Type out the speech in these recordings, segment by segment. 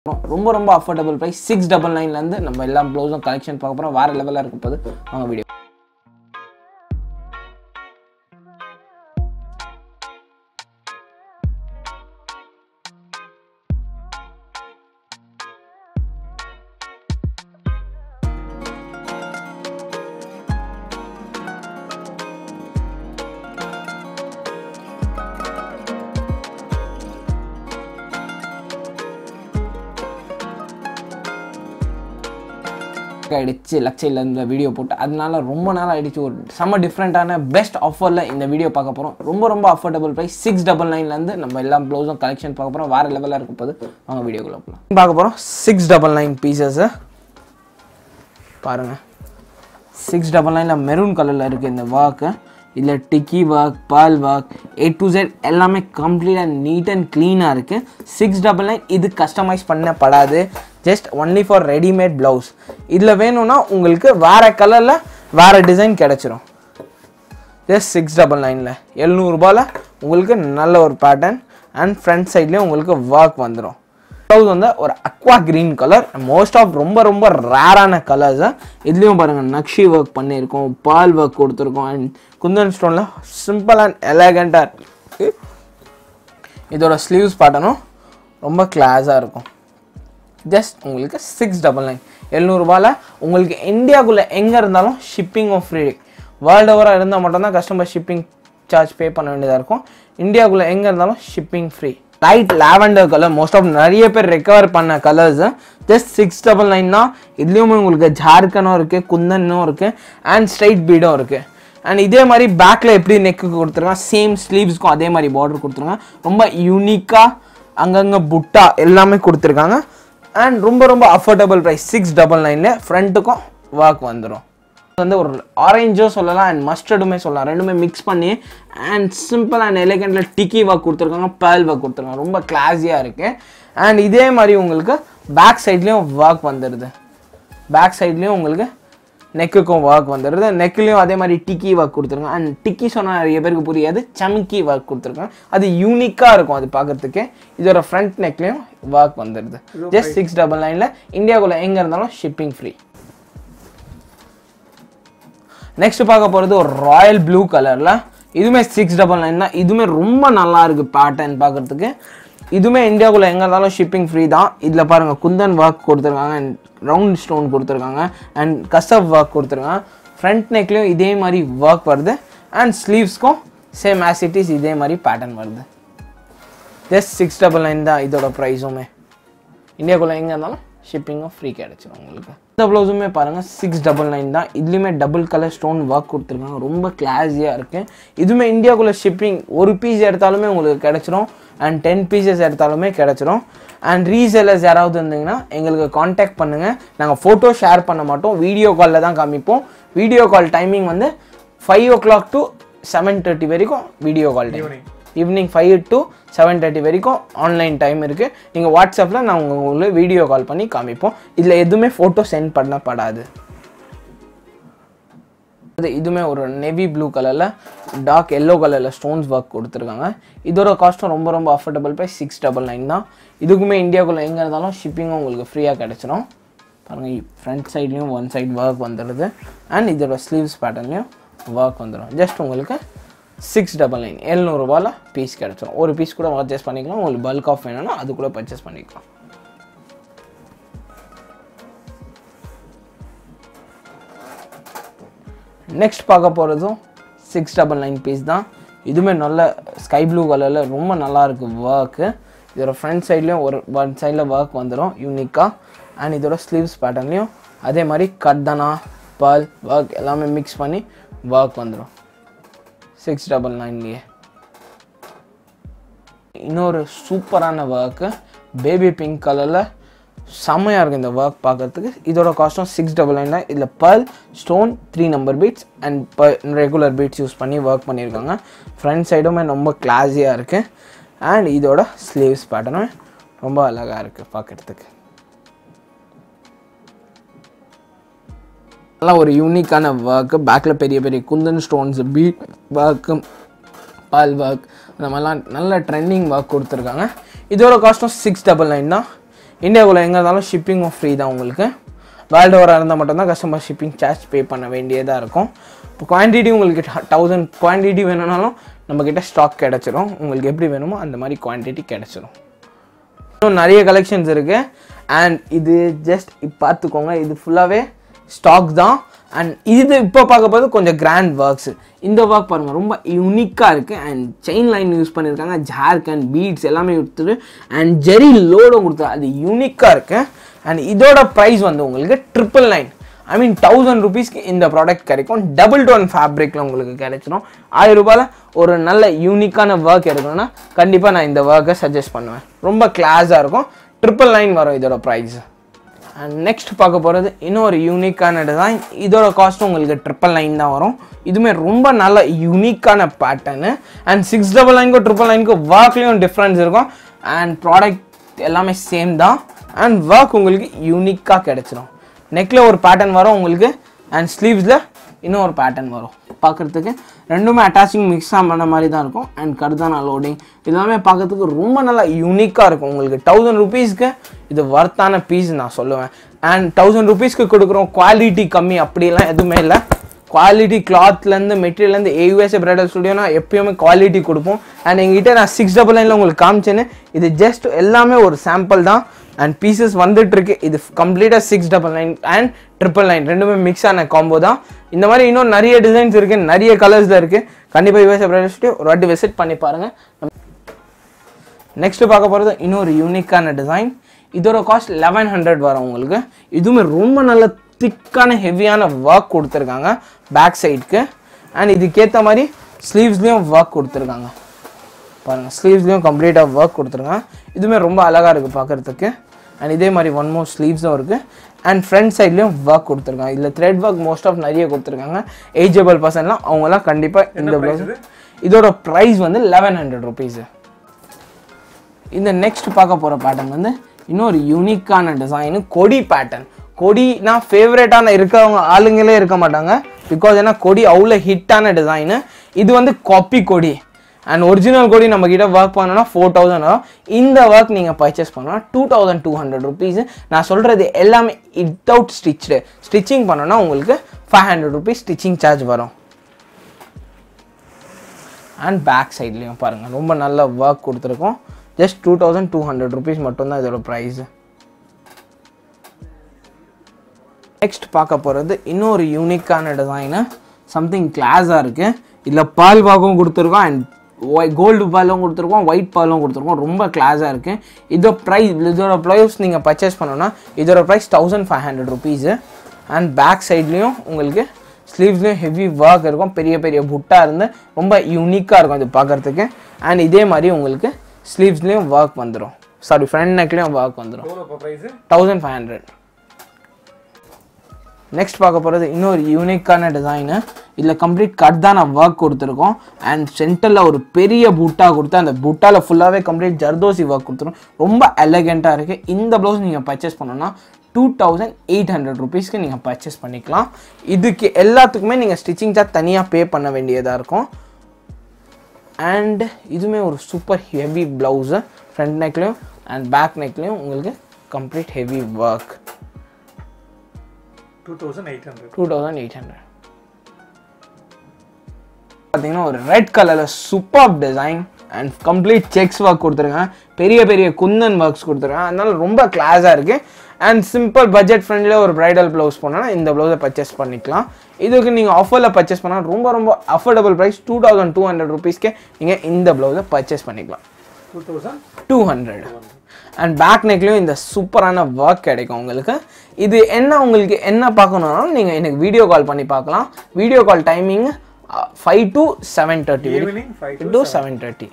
ரொம்ப ரொம்ப affordable price six double நைன்லேருந்து நம்ம எல்லா ப்ளவுஸும் கலெக்ஷன் பார்க்க போகிறோம் வேறு லெவலில் இருக்க போது வாங்க வீடியோ ஆயிடுச்சு லக்ஸையில் இந்த வீடியோ போட்டு அதனால ரொம்ப நாள் ஆயிடுச்சு ஒரு செம்ம டிஃப்ரெண்ட்டான பெஸ்ட் ஆஃபரில் இந்த வீடியோ பார்க்க போகிறோம் ரொம்ப ரொம்ப அஃபோர்டபுள் ப்ரைஸ் சிக்ஸ் டபுள் நைன்லேருந்து நம்ம எல்லா ப்ளவுஸும் கலெக்ஷன் பார்க்க போகிறோம் வேறு லெவலில் இருக்க போது வாங்க வீடியோக்குள்ள போகலாம் பார்க்க போகிறோம் சிக்ஸ் டபுள் நைன் பீசஸை பாருங்கள் சிக்ஸ் டபுள் நைனில் மெரூன் கலரில் இருக்குது இந்த ஒர்க்கு இதில் டிக்கி work ball work A to Z எல்லாமே கம்ப்ளீட்டாக நீட் அண்ட் க்ளீனாக இருக்குது சிக்ஸ் டபுள் நைன் இது கஸ்டமைஸ் பண்ணப்படாது just only for readymade blouse இதில் வேணும்னா உங்களுக்கு வேறு கலரில் வேறு டிசைன் கிடச்சிரும் ஜஸ்ட் சிக்ஸ் டபுள் நைனில் எழுநூறுபாவில் உங்களுக்கு நல்ல ஒரு பேட்டர்ன் அண்ட் ஃப்ரண்ட் சைட்லேயும் உங்களுக்கு ஒர்க் வந்துடும் ப்ளவுஸ் வந்து ஒரு aqua green colour most of ரொம்ப ரொம்ப ரேரான கலர்ஸை இதுலேயும் பாருங்கள் நக்ஷி ஒர்க் பண்ணியிருக்கோம் பால் ஒர்க் கொடுத்துருக்கோம் அண்ட் குந்தன் ஸ்டோனில் சிம்பிள் அண்ட் எலகண்ட்டாக இருக்குது இதோட ஸ்லீவ்ஸ் பேட்டர்னும் ரொம்ப கிளாஸாக இருக்கும் ஜஸ்ட் உங்களுக்கு சிக்ஸ் டபுள் நைன் எழுநூறுபாவில் உங்களுக்கு இந்தியாவுக்குள்ளே எங்கே இருந்தாலும் ஷிப்பிங்கும் ஃப்ரீ வேர்ல்டு ஓவராக இருந்தால் மட்டும்தான் கஸ்டமர் ஷிப்பிங் சார்ஜ் பே பண்ண வேண்டியதாக இருக்கும் இந்தியாவுக்குள்ளே எங்கே இருந்தாலும் shipping free light lavender colour most of நிறைய பேர் ரெக்கவர் பண்ண colours just six double nine தான் இதுலேயுமே உங்களுக்கு ஜார்க்கனும் இருக்குது குந்தனும் இருக்குது அண்ட் ஸ்ட்ரைட் பீடும் இருக்குது அண்ட் இதே மாதிரி பேக்கில் எப்படி நெக்கு கொடுத்துருக்காங்க சேம் ஸ்லீவ்ஸ்க்கும் அதே மாதிரி பார்டர் கொடுத்துருக்காங்க ரொம்ப யூனிக்காக அங்கங்கே புட்டா எல்லாமே கொடுத்துருக்காங்க அண்ட் ரொம்ப ரொம்ப அஃபோர்டபுள் ப்ரைஸ் சிக்ஸ் டபுள் நைனில் ஃப்ரண்ட்டுக்கும் ஒர்க் வந்துடும் வந்து ஒரு ஆரஞ்சும் சொல்லலாம் அண்ட் மஸ்டர்டுமே சொல்லலாம் ரெண்டுமே மிக்ஸ் பண்ணி அண்ட் சிம்பிள் அண்ட் எலிகண்ட்டில் டிக்கி ஒர்க் கொடுத்துருக்காங்க பேல் ஒர்க் கொடுத்துருக்காங்க ரொம்ப கிளாஸியாக இருக்குது அண்ட் இதே மாதிரி உங்களுக்கு பேக் சைட்லேயும் ஒர்க் வந்துடுது பேக் சைட்லேயும் உங்களுக்கு நெக்குக்கும் ஒர்க் வந்துடுது நெக்லேயும் அதே மாதிரி டிக்கி ஒர்க் கொடுத்துருங்க அண்ட் டிக்கி சொன்னால் நிறைய பேருக்கு புரியாது சமிக்கி ஒர்க் கொடுத்துருக்காங்க அது யூனிக்காக இருக்கும் அது பார்க்கறதுக்கு இதோட ஃப்ரண்ட் நெக்லேயும் ஒர்க் வந்துடுது ஜஸ்ட் சிக்ஸ் டபுள் நைனில் இந்தியாவுக்குள்ளே எங்கே இருந்தாலும் ஷிப்பிங் ஃப்ரீ நெக்ஸ்ட் பார்க்க போகிறது ஒரு ராயல் ப்ளூ கலரில் இதுவுமே சிக்ஸ் டபுள் நைன் தான் இதுவுமே ரொம்ப நல்லா இருக்குது பேட்டர்ன் பார்க்குறதுக்கு இதுவுமே இந்தியாவுக்குள்ளே எங்கே இருந்தாலும் ஷிப்பிங் ஃப்ரீ தான் இதில் பாருங்கள் குந்தன் ஒர்க் கொடுத்துருக்காங்க அண்ட் ரவுண்ட் ஸ்டோன் கொடுத்துருக்காங்க அண்ட் கசப் ஒர்க் கொடுத்துருக்காங்க ஃப்ரண்ட் நெக்லேயும் இதே மாதிரி ஒர்க் வருது அண்ட் ஸ்லீவ்ஸ்க்கும் சேம் ஆசிட்டிஸ் இதே மாதிரி பேட்டர்ன் வருது ஜஸ்ட் சிக்ஸ் டபுள் நைன் தான் இதோட ப்ரைஸுமே இந்தியாவுக்குள்ளே எங்கே இருந்தாலும் ஷிப்பிங்கும் ஃப்ரீ கிடச்சிரும் உங்களுக்கு இந்த ப்ளவுஸுமே பாருங்கள் சிக்ஸ் டபுள் நைன் தான் இதுலேயுமே டபுள் கலர் ஸ்டோன் ஒர்க் கொடுத்துருக்காங்க ரொம்ப கிளாஸியாக இருக்குது இதுவுமே இந்தியாவுக்குள்ளே ஷிப்பிங் ஒரு பீஸ் எடுத்தாலுமே உங்களுக்கு கிடச்சிரும் அண்ட் டென் பீசஸ் எடுத்தாலுமே கிடச்சிரும் அண்ட் ரீசேலர்ஸ் யாராவது இருந்தீங்கன்னா எங்களுக்கு காண்டாக்ட் பண்ணுங்கள் நாங்கள் ஃபோட்டோ ஷேர் பண்ண மாட்டோம் வீடியோ காலில் தான் காமிப்போம் வீடியோ கால் டைமிங் வந்து five o'clock to seven thirty வரைக்கும் video call time evening five to seven thirty வரைக்கும் ஆன்லைன் டைம் இருக்குது நீங்கள் வாட்ஸ்அப்பில் நான் உங்களுக்கு வீடியோ கால் பண்ணி காமிப்போம் இதில் எதுவுமே ஃபோட்டோ சென்ட் பண்ணப்படாது இது இதுவுமே ஒரு நெவி ப்ளூ கலரில் டார்க் எல்லோ கலரில் ஸ்டோன்ஸ் ஒர்க் கொடுத்துருக்காங்க இதோட காஸ்ட்டும் ரொம்ப ரொம்ப affordable price six double nine தான் இதுக்குமே இந்தியாவுக்குள்ளே எங்கே இருந்தாலும் ஷிப்பிங்கும் உங்களுக்கு ஃப்ரீயாக கிடச்சிரும் பாருங்கள் ஃப்ரண்ட் சைட்லேயும் ஒன் சைட் ஒர்க் வந்துடுது அண்ட் இதோட ஸ்லீவ்ஸ் பேட்டர்ன்லேயும் ஒர்க் வந்துடும் ஜஸ்ட் உங்களுக்கு சிக்ஸ் டபுள் நைன் எழுநூறுபாவில் பீஸ் கிடச்சிரும் ஒரு பீஸ் கூட பர்ச்சேஸ் பண்ணிக்கலாம் உங்களுக்கு பல்க் ஆஃப் வேணும்னா அது கூட பர்ச்சேஸ் பண்ணிக்கலாம் நெக்ஸ்ட் பார்க்க போகிறதும் சிக்ஸ் டபுள் நைன் பீஸ் தான் இதுவுமே நல்ல ஸ்கை ப்ளூ கலரில் ரொம்ப நல்லா இருக்குது ஒர்க்கு இதோட ஃப்ரண்ட் சைட்லேயும் ஒரு ஒன் சைடில் ஒர்க் வந்துடும் யூனிக்காக அண்ட் இதோட ஸ்லீவ்ஸ் பேட்டர்ன்லேயும் அதே மாதிரி கட்டனா பால் ஒர்க் எல்லாமே மிக்ஸ் பண்ணி ஒர்க் வந்துடும் சிக்ஸ் டபுள் நைன்லேயே இன்னொரு சூப்பரான ஒர்க்கு பேபி பிங்க் கலரில் செம்மையாக இருக்குது இந்த ஒர்க் பார்க்குறதுக்கு இதோட காஸ்ட்டும் சிக்ஸ் டபுள் நைன் தான் இதில் pearl stone three number beads and ப ரெகுலர் பீட்ஸ் யூஸ் பண்ணி ஒர்க் பண்ணியிருக்காங்க ஃப்ரண்ட் சைடுமே ரொம்ப கிளாஸியாக இருக்குது அண்ட் இதோட ஸ்லீவ்ஸ் பேட்டர்னும் ரொம்ப அழகாக இருக்குது பார்க்குறதுக்கு நல்லா ஒரு யூனிக்கான ஒர்க்கு பேக்கில் பெரிய பெரிய kundan stones bead work ball work அந்த மாதிரிலாம் நல்ல ட்ரெண்டிங் ஒர்க் கொடுத்துருக்காங்க இதோட காஸ்ட்டும் சிக்ஸ் டபுள் நைன் தான் இந்தியாவுக்குள்ள எங்கே இருந்தாலும் ஷிப்பிங்கும் ஃப்ரீ தான் உங்களுக்கு வேர்ல்டு ஓவராக இருந்தால் மட்டும்தான் கஸ்டமர் ஷிப்பிங் சார்ஜ் பே பண்ண வேண்டியதாக இருக்கும் இப்போ குவான்டிட்டி உங்களுக்கு தௌசண்ட் குவான்டிட்டி வேணும்னாலும் நம்மக்கிட்ட ஸ்டாக் கிடச்சிரும் உங்களுக்கு எப்படி வேணுமோ அந்த மாதிரி குவான்டிட்டி கிடச்சிரும் இன்னும் நிறைய கலெக்ஷன்ஸ் இருக்குது அண்ட் இது ஜஸ்ட் இப்போ பார்த்துக்கோங்க இது ஃபுல்லாகவே ஸ்டாக் தான் அண்ட் இது இப்போ பார்க்க போது கொஞ்சம் கிராண்ட் ஒர்க்ஸ் இந்த ஒர்க் பாருங்கள் ரொம்ப யூனிக்காக இருக்குது அண்ட் செயின் லைன் யூஸ் பண்ணியிருக்காங்க ஜார்க்கண்ட் பீட்ஸ் எல்லாமே கொடுத்துரு அண்ட் ஜெரி லோடும் கொடுத்துரு அது யூனிக்காக இருக்குது அண்ட் இதோட ப்ரைஸ் வந்து உங்களுக்கு triple nine I mean thousand ருபீஸ்க்கு இந்த ப்ராடக்ட் கிடைக்கும் டபுள் டோன் ஃபேப்ரிக்கில் உங்களுக்கு கிடைச்சிரும் ஆயிரம் ரூபாயில் ஒரு நல்ல யூனிக்கான ஒர்க் எடுக்கணும்னா கண்டிப்பாக நான் இந்த ஒர்க்கை சஜஸ்ட் பண்ணுவேன் ரொம்ப கிளாஸாக இருக்கும் ட்ரிபிள் நைன் வரும் இதோட ப்ரைஸ் அண்ட் நெக்ஸ்ட் பார்க்க போகிறது இன்னொரு யூனிக்கான டிசைன் இதோட காஸ்ட்டும் உங்களுக்கு ட்ரிபிள் நைன் தான் வரும் இதுவுமே ரொம்ப நல்ல யூனிக்கான பேட்டர்னு அண்ட் சிக்ஸ் டபுள் நைனுக்கும் ட்ரிபிள் நைனுக்கும் ஒர்க்லேயும் டிஃப்ரென்ஸ் இருக்கும் அண்ட் ப்ராடக்ட் எல்லாமே சேம் தான் அண்ட் ஒர்க் உங்களுக்கு யூனிக்காக கிடச்சிரும் நெக்கில் ஒரு பேட்டர்ன் வரும் உங்களுக்கு அண்ட் ஸ்லீவ்ஸில் இன்னும் ஒரு பேட்டர்ன் வரும் பார்க்குறதுக்கு ரெண்டுமே அட்டாச்சிங் மிக்ஸ் பண்ண மாதிரி தான் இருக்கும் அண்ட் கர்தானா லோடிங் எல்லாமே பார்க்கறதுக்கு ரொம்ப நல்லா யூனிக்காக இருக்கும் உங்களுக்கு தௌசண்ட் ருபீஸ்க்கு இது ஒர்த்தான பீஸ் நான் சொல்லுவேன் அண்ட் தௌசண்ட் ருபீஸ்க்கு கொடுக்குறோம் குவாலிட்டி கம்மி அப்படிலாம் எதுவுமே இல்லை குவாலிட்டி கிளாத்லேருந்து மெட்டீரியல்லேருந்து ஏயுஎஸ்ஏ பிரைடல் ஸ்டுடியோனா எப்பயுமே குவாலிட்டி கொடுப்போம் அண்ட் எங்ககிட்ட நான் சிக்ஸ் டபுள் நைனில் உங்களுக்கு காமிச்சேன்னு இது ஜஸ்ட் எல்லாமே ஒரு சாம்பிள் தான் அண்ட் பீசஸ் வந்துட்டு இருக்கு இது கம்ப்ளீட்டாக six double nine and triple nine ரெண்டுமே மிக்ஸ் ஆன காம்போ தான் இந்த மாதிரி இன்னும் நிறைய டிசைன்ஸ் இருக்கு நிறைய கலர்ஸில் இருக்கு கண்டிப்பாக யூஎஸ்ஏ பிரைடல் ஸ்டுடியோ ஒரு வாட்டி விசிட் பண்ணி பாருங்க நெக்ஸ்ட் பார்க்க போகிறது இன்னொரு யூனிக்கான டிசைன் இதோட காஸ்ட் லெவன் ஹண்ட்ரட் வரும் உங்களுக்கு இதுவுமே ரொம்ப நல்ல திக்கான ஹெவியான ஒர்க் கொடுத்துருக்காங்க பேக் சைடுக்கு அண்ட் இதுக்கேற்ற மாதிரி ஸ்லீவ்ஸ்லேயும் ஒர்க் கொடுத்துருக்காங்க பாருங்கள் ஸ்லீவ்ஸ்லேயும் கம்ப்ளீட்டாக ஒர்க் கொடுத்துருக்காங்க இதுவுமே ரொம்ப அழகாக இருக்குது பார்க்குறதுக்கு அண்ட் இதே மாதிரி ஒன் மோர் ஸ்லீவ்ஸும் இருக்குது அண்ட் ஃப்ரண்ட் சைட்லேயும் ஒர்க் கொடுத்துருக்காங்க இதில் த்ரெட் ஒர்க் மோஸ்ட் ஆஃப் நிறைய கொடுத்துருக்காங்க ஏஜபிள் பர்சன்லாம் அவங்களாம் கண்டிப்பாக இந்த ப்ளவுஸ் இதோட ப்ரைஸ் வந்து லெவன் ஹண்ட்ரட் ருபீஸு இந்த நெக்ஸ்ட் பார்க்க போகிற பேட்டர்ன் வந்து இன்னொரு யூனிக்கான டிசைனு கொடி பேட்டர்ன் கொடினா ஃபேவரட்டான இருக்கிறவங்க ஆளுங்களே இருக்க மாட்டாங்க பிகாஸ் ஏன்னா கொடி அவ்வளோ ஹிட்டான டிசைனு இது வந்து காப்பி கொடி அண்ட் ஒரிஜினல் கொடி நம்ம கிட்ட ஒர்க் பண்ணோன்னா ஃபோர் தௌசண்ட் வரும் இந்த ஒர்க் நீங்கள் பர்ச்சேஸ் பண்ணோன்னா two thousand two hundred rupees நான் சொல்கிறது எல்லாமே இட் அவுட் ஸ்டிச்சு ஸ்டிச்சிங் பண்ணோன்னா உங்களுக்கு five hundred rupees stitching charge வரும் அண்ட் பேக் சைட்லேயும் பாருங்கள் ரொம்ப நல்ல ஒர்க் கொடுத்துருக்கோம் just two thousand two hundred rupees மட்டும்தான் இதோட ப்ரைஸ் நெக்ஸ்ட் பார்க்க போகிறது இன்னொரு யூனிக்கான டிசைனு சம்திங் கிளாஸாக இருக்குது இதில் பால் பாகும் கொடுத்துருக்கோம் அண்ட் ஒய் கோல்டு பாலும் கொடுத்துருக்கோம் ஒயிட் பாலும் கொடுத்துருக்கோம் ரொம்ப கிளாஸாக இருக்குது இதோட ப்ரைஸ் இதோட ப்ரைஸ் நீங்கள் பர்ச்சேஸ் பண்ணோன்னா இதோட price thousand five hundred rupees and back சைட்லேயும் உங்களுக்கு ஸ்லீவ்ஸ்லேயும் ஹெவி ஒர்க் இருக்கும் பெரிய பெரிய புட்டா இருந்து ரொம்ப யூனிக்காக இருக்கும் இது பார்க்குறதுக்கு அண்ட் இதே மாதிரி உங்களுக்கு ஸ்லீவ்ஸ்லேயும் ஒர்க் வந்துடும் சாரி ஃப்ரண்ட் நெக்லேயும் ஒர்க் வந்துடும் எவ்வளோ இப்போ price thousand five hundred next பார்க்க போகிறது இன்னொரு யூனிக்கான டிசைனு இதில் கம்ப்ளீட் கட் தான் நான் ஒர்க் கொடுத்துருக்கோம் அண்ட் சென்டரில் ஒரு பெரிய புட்டா கொடுத்து அந்த புட்டாவில் ஃபுல்லாகவே கம்ப்ளீட் ஜர்தோசி ஒர்க் கொடுத்துரும் ரொம்ப எலகெண்ட்டாக இருக்குது இந்த ப்ளவுஸ் நீங்கள் பர்ச்சேஸ் பண்ணோன்னா டூ தௌசண்ட் எயிட் ஹண்ட்ரட் ருபீஸ்க்கு நீங்கள் பர்ச்சேஸ் பண்ணிக்கலாம் இதுக்கு எல்லாத்துக்குமே நீங்கள் ஸ்டிச்சிங் சார்ஜ் தனியாக பே பண்ண வேண்டியதாக இருக்கும் அண்ட் இதுவுமே ஒரு சூப்பர் ஹெவி ப்ளவுஸு ஃப்ரண்ட் நெக்லேயும் அண்ட் பேக் நெக்லேயும் உங்களுக்கு complete heavy work two thousand eight hundred two thousand eight hundred பார்த்தீங்கன்னா ஒரு ரெட் கலரில் சூப்பர் டிசைன் அண்ட் கம்ப்ளீட் செக்ஸ் ஒர்க் கொடுத்துருக்கேன் பெரிய பெரிய குந்தன் ஒர்க்ஸ் கொடுத்துருக்கேன் அதனால ரொம்ப கிளாஸாக இருக்குது அண்ட் சிம்பிள் பட்ஜெட் ஃப்ரெண்ட்லியில் ஒரு ப்ரைடல் ப்ளவுஸ் போனோன்னா இந்த ப்ளவுஸை பர்ச்சேஸ் பண்ணிக்கலாம் இதுக்கு நீங்கள் ஆஃபரில் பர்ச்சேஸ் பண்ணால் ரொம்ப ரொம்ப affordable price two thousand two hundred ருபீஸ்க்கே நீங்கள் இந்த ப்ளவுஸை பர்ச்சேஸ் பண்ணிக்கலாம் two thousand two hundred and back நெக்லேயும் இந்த சூப்பரான ஒர்க் கிடைக்கும் உங்களுக்கு இது என்ன உங்களுக்கு என்ன பார்க்கணுன்னாலும் நீங்கள் எனக்கு வீடியோ கால் பண்ணி பார்க்கலாம் video call timing five to seven thirty evening five to seven thirty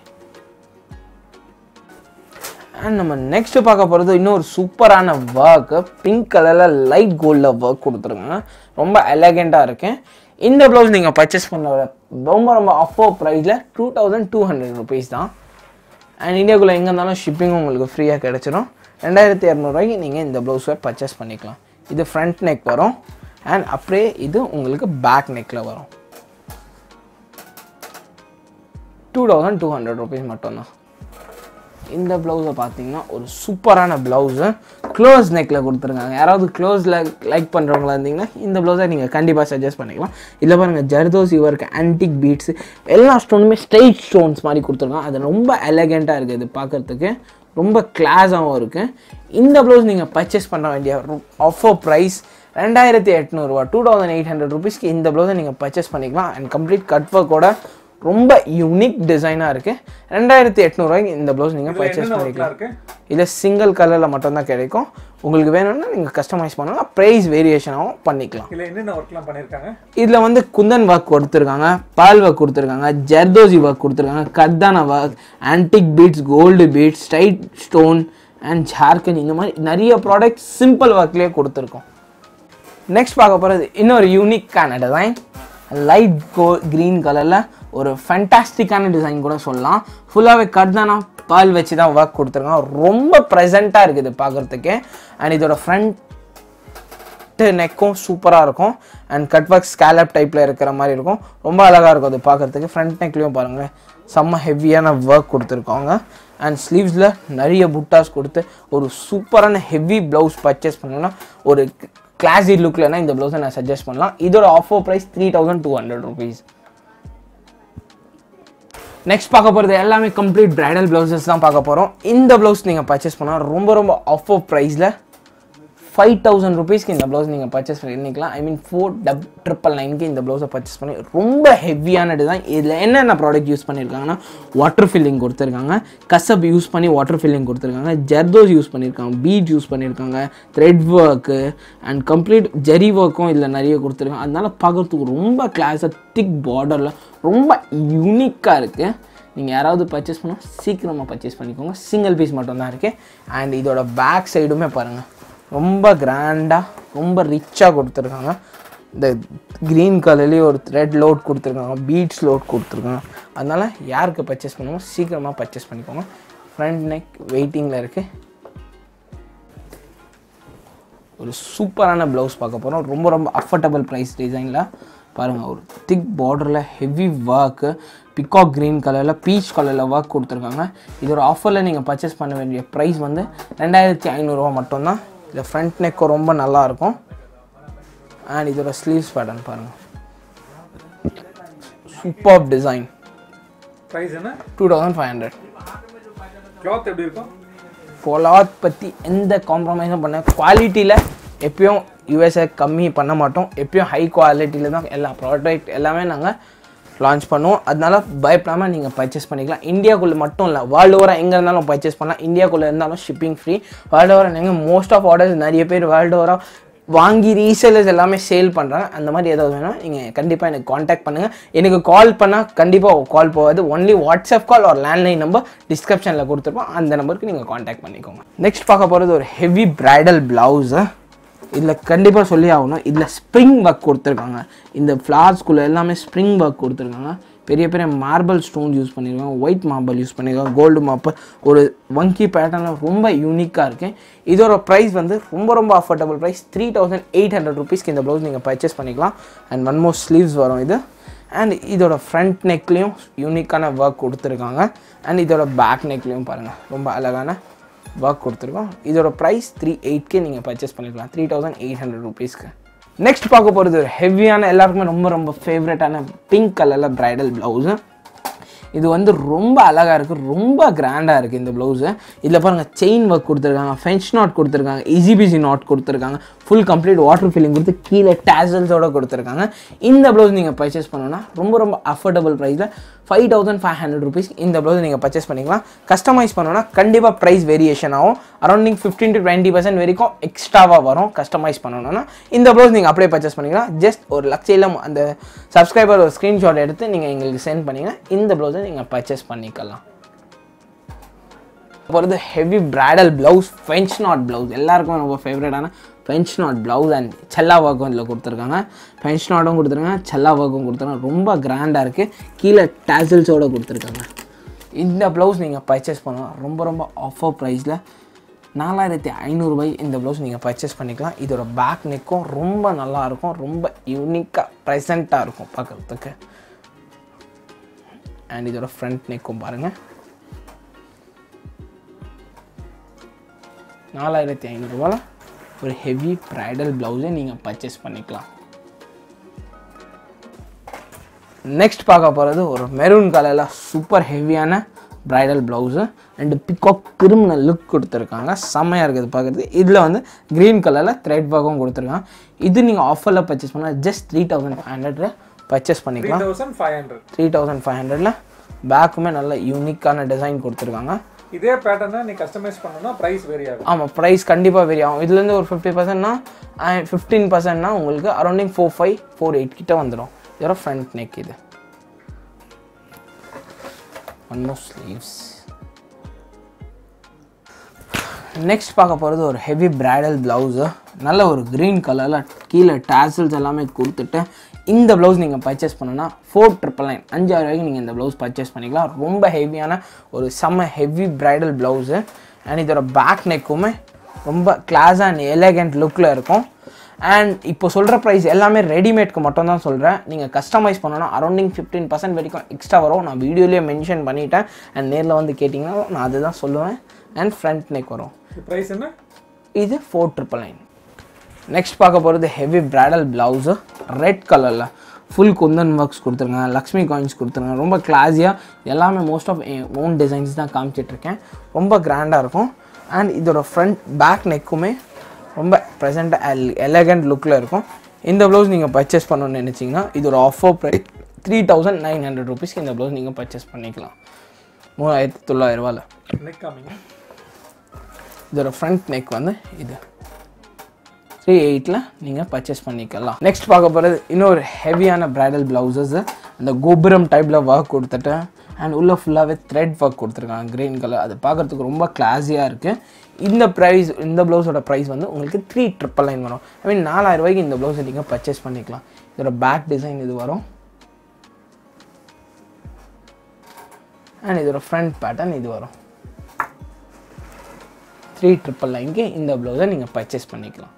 and நம்ம நெக்ஸ்ட் பார்க்க போகிறது இன்னொரு சூப்பரான ஒர்க் பிங்க் கலரில் லைட் கோல்டில் ஒர்க் கொடுத்துருங்க ரொம்ப எலகெண்ட்டாக இருக்கு இந்த ப்ளவுஸ் நீங்கள் பர்ச்சேஸ் பண்ண ரொம்ப ரொம்ப அஃபோ ப்ரைஸில் two thousand two hundred rupees தான் அண்ட் இந்தியாக்குள்ளே எங்கே இருந்தாலும் ஷிப்பிங்கும் உங்களுக்கு ஃப்ரீயாக கிடச்சிரும் ரெண்டாயிரத்தி இரநூறுவாய்க்கு நீங்கள் இந்த ப்ளவுஸை பர்ச்சேஸ் பண்ணிக்கலாம் இது ஃப்ரண்ட் நெக் வரும் அண்ட் அப்படியே இது உங்களுக்கு பேக் நெக்கில் வரும் two thousand two hundred rupees மட்டும்தான் இந்த ப்ளவுஸை பார்த்தீங்கன்னா ஒரு சூப்பரான ப்ளவுஸு க்ளோஸ் நெக்கில் கொடுத்துருக்காங்க யாராவது க்ளோஸில் லைக் பண்ணுறவங்களா இருந்தீங்கன்னா இந்த ப்ளவுஸை நீங்கள் கண்டிப்பாக சஜஸ்ட் பண்ணிக்கலாம் இல்லை பாருங்கள் ஜர்தோசி ஒர்க் ஆன்டிக் பீட்ஸு எல்லா ஸ்டோனுமே ஸ்ட்ரெயிட் ஸ்டோன்ஸ் மாதிரி கொடுத்துருக்காங்க அது ரொம்ப எலகெண்ட்டாக இருக்குது இது பார்க்குறதுக்கு ரொம்ப கிளாஸாகவும் இருக்குது இந்த ப்ளவுஸ் நீங்கள் பர்ச்சேஸ் பண்ண வேண்டிய ஆஃபர் ப்ரைஸ் ரெண்டாயிரத்தி எட்நூறுவா டூ தௌசண்ட் எயிட் ஹண்ட்ரட் ருபீஸ்க்கு இந்த ப்ளவுஸை நீங்கள் பர்ச்சேஸ் பண்ணிக்கலாம் அண்ட் கம்ப்ளீட் கட் ஒர்க்கோட ரொம்ப யூனிக் டிசைனாக இருக்குது ரெண்டாயிரத்தி எட்நூறுவாய்க்கு இந்த ப்ளவுஸ் நீங்கள் இதுல பர்ச்சேஸ் என்னென்ன பண்ணிக்கலாம் ஒர்க்லாம் இருக்கு இல்லை சிங்கிள் கலரில் மட்டும்தான் கிடைக்கும் உங்களுக்கு வேணும்னா நீங்கள் கஸ்டமைஸ் பண்ணலாம் ப்ரைஸ் வேரியேஷனாகவும் பண்ணிக்கலாம் இதுல என்னென்ன ஒர்க்லாம் பண்ணிருக்காங்க இதில் வந்து குந்தன் ஒர்க் கொடுத்துருக்காங்க பால் ஒர்க் கொடுத்துருக்காங்க ஜர்தோசி ஒர்க் கொடுத்துருக்காங்க கர்தானா work antique beads gold beads straight stone and Jharkhand இந்த மாதிரி நிறைய ப்ராடக்ட் சிம்பிள் ஒர்க்லேயே கொடுத்துருக்கோம் நெக்ஸ்ட் பார்க்க போகிறது இன்னொரு யூனிக்கான டிசைன் லைட் கோ க்ரீன் கலரில் ஒரு ஃபென்டாஸ்டிக்கான டிசைன் கூட சொல்லலாம் ஃபுல்லாகவே கர்தானா பால் வச்சு தான் ஒர்க் கொடுத்துருக்காங்க ரொம்ப ப்ரெசண்ட்டாக இருக்குது பார்க்குறதுக்கு அண்ட் இதோட ஃப்ரண்ட் நெக்கும் சூப்பராக இருக்கும் அண்ட் கட் ஒர்க் ஸ்கேலப் டைப்பில் இருக்கிற மாதிரி இருக்கும் ரொம்ப அழகாக இருக்கும் அது பார்க்குறதுக்கு ஃப்ரண்ட் நெக்லேயும் பாருங்களேன் செம்ம ஹெவியான ஒர்க் கொடுத்துருக்காங்க அண்ட் ஸ்லீவ்ஸில் நிறைய புட்டாஸ் கொடுத்து ஒரு சூப்பரான ஹெவி ப்ளவுஸ் பர்ச்சேஸ் பண்ணணும்னா ஒரு கிளாசி லுக்லனா இந்த ப்ளவுஸை நான் சஜஸ்ட் பண்ணலாம் இதோட offer price three thousand two hundred rupees next பார்க்க போகிறது எல்லாமே கம்ப்ளீட் பிரைடல் ப்ளவுசஸ் தான் பார்க்க போகிறோம் இந்த ப்ளவுஸ் நீங்கள் பர்ச்சேஸ் பண்ணால் ரொம்ப ரொம்ப ஆஃபர் ப்ரைஸில் ஃபைவ் தௌசண்ட் ருபீஸ்க்கு இந்த ப்ளவுஸ் நீங்கள் பர்ச்சேஸ் பண்ணிக்கலாம் ஐ மீன் ஃபோர் டப் ட்ரிப்பிள் நைனுக்கு இந்த ப்ளவுஸை பர்ச்சேஸ் பண்ணி ரொம்ப ஹெவியான டிசைன் இதில் என்னென்ன ப்ராடக்ட் யூஸ் பண்ணியிருக்காங்கன்னா வாட்டர் ஃபில்லிங் கொடுத்துருக்காங்க கசப் யூஸ் பண்ணி வாட்டர் ஃபில்லிங் கொடுத்துருக்காங்க ஜர்தோஸ் யூஸ் பண்ணியிருக்காங்க பீட் யூஸ் பண்ணியிருக்காங்க த்ரெட் ஒர்க்கு அண்ட் கம்ப்ளீட் ஜெரி ஒர்க்கும் இதில் நிறைய கொடுத்துருக்காங்க அதனால பார்க்குறதுக்கு ரொம்ப கிளாஸாக திக் பார்டரில் ரொம்ப யூனிக்காக இருக்குது நீங்கள் யாராவது பர்ச்சேஸ் பண்ணால் சீக்கிரமாக பர்ச்சேஸ் பண்ணிக்கோங்க சிங்கிள் பீஸ் மட்டும்தான் இருக்குது அண்ட் இதோட பேக் சைடுமே பாருங்கள் ரொம்ப கிராண்டாக ரொம்ப ரிச்சாக கொடுத்துருக்காங்க இந்த க்ரீன் கலர்லேயே ஒரு ரெட் லோட் கொடுத்துருக்காங்க பீட்ஸ் லோட் கொடுத்துருக்காங்க அதனால் யாருக்கு பர்ச்சேஸ் பண்ணுமோ சீக்கிரமாக பர்ச்சேஸ் பண்ணிக்கோங்க ஃப்ரண்ட் நெக் வெயிட்டிங்கில் இருக்குது ஒரு சூப்பரான ப்ளவுஸ் பார்க்க போகிறோம் ரொம்ப ரொம்ப அஃபோர்டபுள் ப்ரைஸ் டிசைனில் பாருங்கள் ஒரு திக் பார்டரில் ஹெவி ஒர்க்கு பிகாக் க்ரீன் கலரில் பீச் கலரில் ஒர்க் கொடுத்துருக்காங்க இதோட ஆஃபரில் நீங்கள் பர்ச்சேஸ் பண்ண வேண்டிய ப்ரைஸ் வந்து ரெண்டாயிரத்தி ஐநூறுரூவா மட்டும்தான் இந்த ஃப்ரண்ட் நெக்கும் ரொம்ப நல்லா இருக்கும் அண்ட் இதோட ஸ்லீவ்ஸ் பேட்டர்ன் பாருங்கள் சூப்பர் டிசைன் ப்ரைஸ் என்ன two thousand five hundred cloth எப்படி இருக்கும் கிளாத் பற்றி எந்த காம்ப்ரமைஸும் பண்ண குவாலிட்டியில் எப்பயும் யூஎஸ்ஏ கம்மி பண்ண மாட்டோம் எப்பயும் ஹை குவாலிட்டியில் தான் எல்லா ப்ராடக்ட் எல்லாமே நாங்கள் லான்ச் பண்ணுவோம் அதனால பயப்படாமல் நீங்கள் பர்ச்சேஸ் பண்ணிக்கலாம் இந்தியாக்குள்ளே மட்டும் இல்லை வேர்ல்டு ஓவராக எங்கே இருந்தாலும் பர்ச்சேஸ் பண்ணலாம் இந்தியாக்குள்ளே இருந்தாலும் ஷிப்பிங் ஃப்ரீ வேர்ல்டு ஓவராக நீங்கள் மோஸ்ட் ஆஃப் ஆர்டர்ஸ் நிறைய பேர் வேர்ல்டு ஓவராக வாங்கி ரீசேலர்ஸ் எல்லாமே சேல் பண்ணுறாங்க அந்த மாதிரி ஏதாவது வேணும் நீங்கள் கண்டிப்பாக எனக்கு காண்டாக்ட் பண்ணுங்கள் எனக்கு கால் பண்ணால் கண்டிப்பாக கால் போகாது ஒன்லி வாட்ஸ்அப் கால் ஒரு லேண்ட்லைன் நம்பர் டிஸ்கிரிப்ஷனில் கொடுத்துருப்போம் அந்த நம்பருக்கு நீங்கள் காண்டாக்ட் பண்ணிக்கோங்க நெக்ஸ்ட் பார்க்க போகிறது ஒரு ஹெவி பிரைடல் ப்ளவுஸு இதில் கண்டிப்பாக சொல்லி ஆகணும் இதில் ஸ்ப்ரிங் ஒர்க் கொடுத்துருக்காங்க இந்த ஃப்ளார்ஸ்குள்ளே எல்லாமே ஸ்ப்ரிங் ஒர்க் கொடுத்துருக்காங்க பெரிய பெரிய மார்பிள் ஸ்டோன் யூஸ் பண்ணியிருக்காங்க ஒயிட் மார்பிள் யூஸ் பண்ணியிருக்காங்க கோல்டு மார்பிள் ஒரு வங்கி பேட்டர்னில் ரொம்ப யூனிக்காக இருக்குது இதோட ப்ரைஸ் வந்து ரொம்ப ரொம்ப affordable price three thousand eight hundred ருபீஸ்க்கு இந்த ப்ளவுஸ் நீங்கள் பர்ச்சேஸ் பண்ணிக்கலாம் அண்ட் ஒன் மோர் ஸ்லீவ்ஸ் வரும் இது அண்ட் இதோட ஃப்ரண்ட் நெக்லேயும் யூனிக்கான ஒர்க் கொடுத்துருக்காங்க அண்ட் இதோட பேக் நெக்லேயும் பாருங்கள் ரொம்ப அழகான ஒர்க் கொடுத்துருக்கோம் இதோட ப்ரைஸ் த்ரீ எயிட்கே நீங்கள் பர்ச்சேஸ் பண்ணிக்கலாம் த்ரீ தௌசண்ட் எயிட் ஹண்ட்ரட் ருபீஸ்க்கு நெக்ஸ்ட் பார்க்க போகிறது ஒரு ஹெவியான எல்லாருக்குமே ரொம்ப ரொம்ப ஃபேவரட்டான பிங்க் கலரில் ப்ரைடல் ப்ளவுஸு இது வந்து ரொம்ப அழகாக இருக்குது ரொம்ப கிராண்டாக இருக்குது இந்த ப்ளவுஸு இதில் பாருங்கள் செயின் ஒர்க் கொடுத்துருக்காங்க ஃபென்ச் நாட் கொடுத்துருக்காங்க ஈஸிபிசி நாட் கொடுத்துருக்காங்க ஃபுல் கம்ப்ளீட் வாட்டர் ஃபில்லிங் கொடுத்து கீழே டேசல்ஸோட கொடுத்துருக்காங்க இந்த ப்ளவுஸ் நீங்கள் பர்ச்சேஸ் பண்ணணும்னா ரொம்ப ரொம்ப அஃபோர்டபுள் ப்ரைஸில் five thousand five hundred rupees இந்த ப்ளவுஸ் நீங்கள் பர்ச்சேஸ் பண்ணிக்கலாம் கஸ்டமைஸ் பண்ணணும்னா கண்டிப்பாக ப்ரைஸ் வேரியேஷன் ஆகும் arounding fifteen to twenty percent வரைக்கும் எக்ஸ்ட்ராவாக வரும் கஸ்டமைஸ் பண்ணணும்னா இந்த ப்ளவுஸ் நீங்கள் அப்படியே பர்ச்சேஸ் பண்ணிக்கலாம் ஜஸ்ட் ஒரு லட்சம் அந்த சப்ஸ்கிரைபர் ஒரு ஸ்க்ரீன்ஷாட் எடுத்து நீங்கள் எங்களுக்கு சென்ட் பண்ணிங்கன்னா இந்த ப்ளவுஸை நீங்கள் பர்ச்சேஸ் பண்ணிக்கலாம் போகிறது heavy bridal blouse French knot blouse எல்லாருக்கும் ரொம்ப ஃபேவரட்டான ஃபென்ச் நாட் ப்ளவுஸ் அண்ட் செல்லா ஒர்க்கும் இதில் கொடுத்துருக்காங்க ஃபென்ச் நாட்டும் கொடுத்துருக்காங்க செல்லா ஒர்க்கும் கொடுத்துருக்காங்க ரொம்ப கிராண்டாக இருக்குது கீழே டேசல்ஸோடு கொடுத்துருக்காங்க இந்த ப்ளவுஸ் நீங்கள் பர்ச்சேஸ் பண்ணலாம் ரொம்ப ரொம்ப ஆஃபர் ப்ரைஸில் நாலாயிரத்தி ஐநூறுபாய் இந்த ப்ளவுஸ் நீங்கள் பர்ச்சேஸ் பண்ணிக்கலாம் இதோட பேக் நெக்கும் ரொம்ப நல்லா இருக்கும் ரொம்ப யூனிக்காக ப்ரெசண்ட்டாக இருக்கும் பார்க்குறதுக்கு அண்ட் இதோட ஃப்ரண்ட் நெக்கும் பாருங்கள் நாலாயிரத்தி ஐநூறுரூவால ஒரு ஹெவி ப்ரைடல் ப்ளவுஸை நீங்கள் பர்ச்சேஸ் பண்ணிக்கலாம் நெக்ஸ்ட் பார்க்க போகிறது ஒரு மெரூன் கலரில் சூப்பர் ஹெவியான ப்ரைடல் ப்ளவுஸு ரெண்டு பிகாக் கிரிமினல் லுக் கொடுத்துருக்காங்க செம்மையாக இருக்குது பார்க்குறது இதில் வந்து க்ரீன் கலரில் த்ரெட் ஒர்க்கும் கொடுத்துருக்காங்க இது நீங்கள் ஆஃபரில் பர்ச்சேஸ் பண்ணால் ஜஸ்ட் த்ரீ தௌசண்ட் ஃபைவ் ஹண்ட்ரட்ல பர்ச்சேஸ் த்ரீ பண்ணிக்கலாம் thousand five hundred three thousand five ஹண்ட்ரட்ல பேக்குமே நல்ல யூனிக்கான டிசைன் கொடுத்துருக்காங்க இதே பேட்டர்னை நீ கஸ்டமைஸ் பண்ணணும்னா ப்ரைஸ் வேரி ஆகும் ஆமாம் ப்ரைஸ் கண்டிப்பாக வேரி ஆகும் இதுலேருந்து ஒரு ஃபிஃப்டி பர்சன்ட்னா ஃபிஃப்டீன் பர்சன்ட்னா உங்களுக்கு arounding four five four eight கிட்ட வந்துடும் இதோட ஃப்ரண்ட் நெக் இது ஒன் மோர் ஸ்லீவ்ஸ் நெக்ஸ்ட் பார்க்க போகிறது ஒரு ஹெவி பிரைடல் ப்ளவுஸு நல்ல ஒரு க்ரீன் கலரில் கீழே டேசல்ஸ் எல்லாமே கொடுத்துட்டு இந்த ப்ளவுஸ் நீங்கள் பர்ச்சேஸ் பண்ணுன்னா ஃபோர் ட்ரிபிள் நைன் அஞ்சாயிரம் ரூபாய்க்கு நீங்கள் இந்த ப்ளவுஸ் பர்ச்சேஸ் பண்ணிக்கலாம் ரொம்ப ஹெவியான ஒரு செம்ம ஹெவி பிரைடல் ப்ளவுஸு அண்ட் இதோட பேக் நெக்குமே ரொம்ப கிளாஸ் அண்ட் எலகண்ட் லுக்கில் இருக்கும் அண்ட் இப்போ சொல்கிற ப்ரைஸ் எல்லாமே ரெடிமேட்க்கு மட்டும் தான் சொல்கிறேன் நீங்கள் கஸ்டமைஸ் பண்ணணும் அரௌண்டிங் ஃபிஃப்டீன் பர்சன்ட் வரைக்கும் எக்ஸ்ட்ரா வரும் நான் வீடியோலேயே மென்ஷன் பண்ணிட்டேன் அண்ட் நேரில் வந்து கேட்டிங்கன்னா நான் அதுதான் சொல்லுவேன் அண்ட் ஃப்ரண்ட் நெக் வரும் ப்ரைஸ் என்ன இது ஃபோர் ட்ரிபிள் நைன் நெக்ஸ்ட் பார்க்க போகிறது ஹெவி பிராடல் ப்ளவுஸு ரெட் கலரில் ஃபுல் குந்தன் ஒர்க்ஸ் கொடுத்துருங்க லக்ஷ்மி காயின்ஸ் கொடுத்துருங்க ரொம்ப கிளாஸியாக எல்லாமே மோஸ்ட் ஆஃப் ஓன் டிசைன்ஸ் தான் காமிச்சிட்ருக்கேன் ரொம்ப கிராண்டாக இருக்கும் அண்ட் இதோட ஃப்ரண்ட் பேக் நெக்குமே ரொம்ப ப்ரெசண்ட்டாக எலகண்ட் லுக்கில் இருக்கும் இந்த ப்ளவுஸ் நீங்கள் பர்ச்சேஸ் பண்ணணும்னு நினச்சிங்கன்னா இதோட offer price three thousand nine hundred ருபீஸ்க்கு இந்த ப்ளவுஸ் நீங்கள் பர்ச்சேஸ் பண்ணிக்கலாம் மூவாயிரத்தி தொள்ளாயிரரூவாவில் நெக் காமிங்க இதோட ஃப்ரண்ட் நெக் வந்து இது த்ரீ எயிட்டில் நீங்கள் பர்ச்சேஸ் பண்ணிக்கலாம் நெக்ஸ்ட் பார்க்க போகிறது இன்னொரு ஹெவியான பிரைடல் ப்ளவுசஸ் அந்த கோபுரம் டைப்பில் ஒர்க் கொடுத்துட்டு அண்ட் உள்ளே ஃபுல்லாகவே த்ரெட் ஒர்க் கொடுத்துருக்காங்க க்ரீன் கலர் அது பார்க்குறதுக்கு ரொம்ப கிளாஸியாக இருக்குது இந்த ப்ரைஸ் இந்த ப்ளவுஸோட ப்ரைஸ் வந்து உங்களுக்கு த்ரீ ட்ரிப்பிள் லைன் வரும் ஐ மீன் நாலாயிரம் ரூபாய்க்கு இந்த ப்ளவுஸை நீங்கள் பர்ச்சேஸ் பண்ணிக்கலாம் இதோட பேக் டிசைன் இது வரும் அண்ட் இதோட ஃப்ரண்ட் பேட்டர்ன் இது வரும் த்ரீ ட்ரிப்பிள் லைனுக்கு இந்த ப்ளவுஸை நீங்கள் பர்ச்சேஸ் பண்ணிக்கலாம்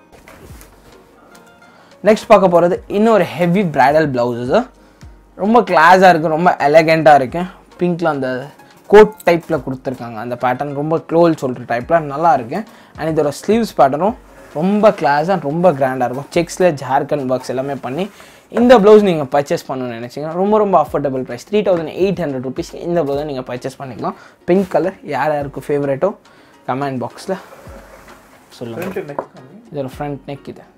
நெக்ஸ்ட் பார்க்க போகிறது இன்னொரு ஹெவி பிரைடல் ப்ளவுஸஸ் ரொம்ப கிளாஸாக இருக்குது ரொம்ப எலகெண்ட்டாக இருக்கு பிங்க்கில் அந்த கோட் டைப்பில் கொடுத்துருக்காங்க அந்த பேட்டர்ன் ரொம்ப க்ளோல் சொல்கிற டைப்பில் நல்லா இருக்கு அண்ட் இதோட ஸ்லீவ்ஸ் பேட்டர்னும் ரொம்ப கிளாஸாக ரொம்ப கிராண்டாக இருக்கும் செக்ஸில் ஜார்க்கண்ட் ஒர்க்ஸ் எல்லாமே பண்ணி இந்த ப்ளவுஸ் நீங்கள் பர்ச்சேஸ் பண்ணணும்னு நினச்சிங்கன்னா ரொம்ப ரொம்ப affordable price three thousand eight hundred rupees இந்த ப்ளவுஸை நீங்கள் பர்ச்சேஸ் பண்ணிக்கலாம் பிங்க் கலர் யார் யாருக்கு ஃபேவரேட்டோ கமெண்ட் பாக்ஸில் சொல்லுங்கள் ஃப்ரண்ட் நெக் காமிங்க இதோட ஃப்ரண்ட் நெக் இது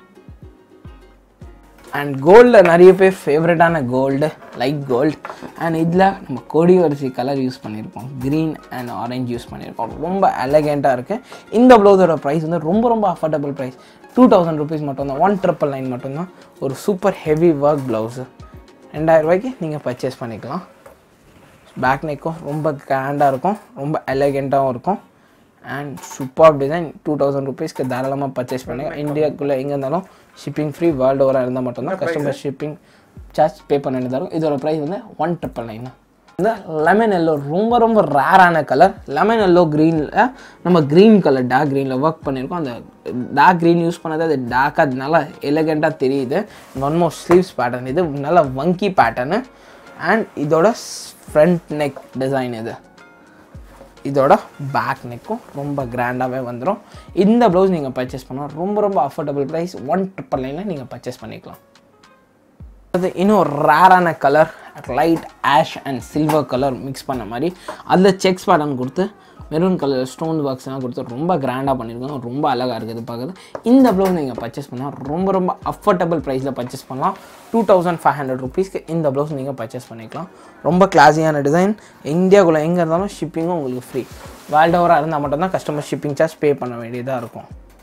அண்ட் கோல்டில் நிறைய பேர் ஃபேவரட்டான கோல்டு லைட் கோல்டு அண்ட் இதில் நம்ம கொடி வரிசை கலர் யூஸ் பண்ணியிருக்கோம் க்ரீன் அண்ட் ஆரஞ்சு யூஸ் பண்ணியிருக்கோம் ரொம்ப எலகெண்ட்டாக இருக்குது இந்த ப்ளவுஸோட ப்ரைஸ் வந்து ரொம்ப ரொம்ப affordable price two thousand rupees மட்டும்தான் ஒன் ட்ரிப்பிள் நைன் மட்டும்தான் ஒரு சூப்பர் ஹெவி ஒர்க் ப்ளவுஸு ரெண்டாயிரம் ரூபாய்க்கு நீங்கள் பர்ச்சேஸ் பண்ணிக்கலாம் பேக் நெக்கும் ரொம்ப கிராண்டாக இருக்கும் ரொம்ப எலகெண்ட்டாகவும் இருக்கும் and super design two thousand ருபீஸ்க்கு தாராளமாக பர்ச்சேஸ் பண்ணுங்கள் இந்தியாக்குள்ளே எங்கே இருந்தாலும் ஷிப்பிங் ஃப்ரீ வேர்ல்டு ஓவராக இருந்தால் மட்டும்தான் கஸ்டமர் ஷிப்பிங் சார்ஜ் பே பண்ண வேண்டியதாக இருக்கும் இதோட ப்ரைஸ் வந்து ஒன் ட்ரிப்பிள் நைன் தான் இந்த லெமன் எல்லோ ரொம்ப ரொம்ப ரேரான கலர் லெமன் எல்லோ க்ரீனில் நம்ம க்ரீன் கலர் டார்க் க்ரீனில் ஒர்க் பண்ணியிருக்கோம் அந்த டார்க் க்ரீன் யூஸ் பண்ணது அது டார்க்காக நல்லா எலகெண்ட்டாக தெரியுது ஒன் மோர் ஸ்லீவ்ஸ் பேட்டர்ன் இது நல்ல வங்கி பேட்டர்னு அண்ட் இதோட ஃப்ரண்ட் நெக் டிசைன் இது இதோட பேக் நெக்கும் ரொம்ப கிராண்டாகவே வந்துடும் இந்த ப்ளவுஸ் நீங்கள் பர்ச்சேஸ் பண்ணால் ரொம்ப ரொம்ப அஃபோர்டபுள் ப்ரைஸ் ஒன் ட்ரிப்பிள் நைனில் நீங்கள் பர்ச்சேஸ் பண்ணிக்கலாம் அது இன்னும் ரேரான colour light ash and silver colour mix பண்ண மாதிரி அதில் செக்ஸ் பேட்டர்ன் கொடுத்து மெரூன் கலர் ஸ்டோன் ஒர்க்ஸ்லாம் கொடுத்து ரொம்ப கிராண்டாக பண்ணியிருக்காங்க ரொம்ப அழகாக இருக்குது பார்க்குறது இந்த ப்ளவுஸ் நீங்கள் பர்ச்சேஸ் பண்ணால் ரொம்ப ரொம்ப அஃபோர்டபுள் ப்ரைஸில் பர்ச்சேஸ் பண்ணலாம் டூ தௌசண்ட் ஃபைவ் ஹண்ட்ரட் ருபீஸ்க்கு இந்த ப்ளவுஸ் நீங்கள் பர்ச்சேஸ் பண்ணிக்கலாம் ரொம்ப கிளாஸியான டிசைன் இந்தியாக்குள்ளே எங்கே இருந்தாலும் ஷிப்பிங்கும் உங்களுக்கு ஃப்ரீ வேர்ல்டு ஓவராக இருந்தால் மட்டும்தான் கஸ்டமர் ஷிப்பிங் சார்ஜ் பே பண்ண வேண்டியதாக இருக்கும்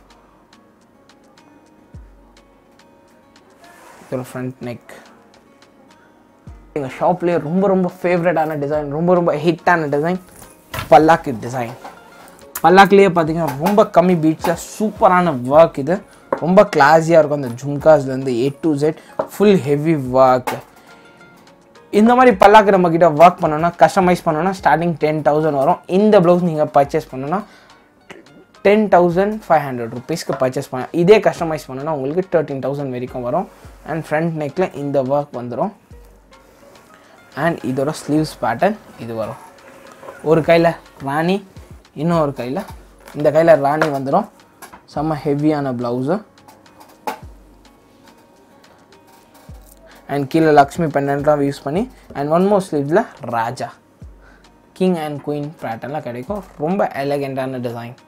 இதோட ஃப்ரண்ட் நெக் எங்கள் ஷாப்லேயே ரொம்ப ரொம்ப ஃபேவரட்டான டிசைன் ரொம்ப ரொம்ப ஹிட்டான டிசைன் பல்லாக்கு டிசைன் பல்லாக்குலேயே பார்த்தீங்கன்னா ரொம்ப கம்மி பீட்ஸில் சூப்பரான ஒர்க் இது ரொம்ப கிளாஸியாக இருக்கும் அந்த ஜும்காஸ்லேருந்து A to Z full heavy work இந்த மாதிரி பல்லாக்கு நம்ம கிட்ட ஒர்க் பண்ணோன்னா கஸ்டமைஸ் பண்ணோன்னா ஸ்டார்டிங் டென் தௌசண்ட் வரும் இந்த ப்ளவுஸ் நீங்கள் பர்ச்சேஸ் பண்ணோன்னா டென் தௌசண்ட் ஃபைவ் ஹண்ட்ரட் ருபீஸ்க்கு பர்ச்சேஸ் பண்ண இதே கஸ்டமைஸ் பண்ணோன்னா உங்களுக்கு தேர்ட்டீன் தௌசண்ட் வரைக்கும் வரும் அண்ட் ஃப்ரண்ட் நெக்கில் இந்த ஒர்க் வந்துடும் அண்ட் இதோட ஸ்லீவ்ஸ் பேட்டர்ன் இது வரும் ஒரு கையில் ராணி இன்னொரு கையில் இந்த கையில் ராணி வந்துடும் செம்ம ஹெவியான ப்ளவுஸு அண்ட் கீழே லக்ஷ்மி பெண்டன்ட்லாம் யூஸ் பண்ணி அண்ட் ஒன் மோர் ஸ்லீவ்ஸில் ராஜா கிங் அண்ட் குயின் பேட்டர்ன்லாம் கிடைக்கும் ரொம்ப எலகெண்ட்டான டிசைன்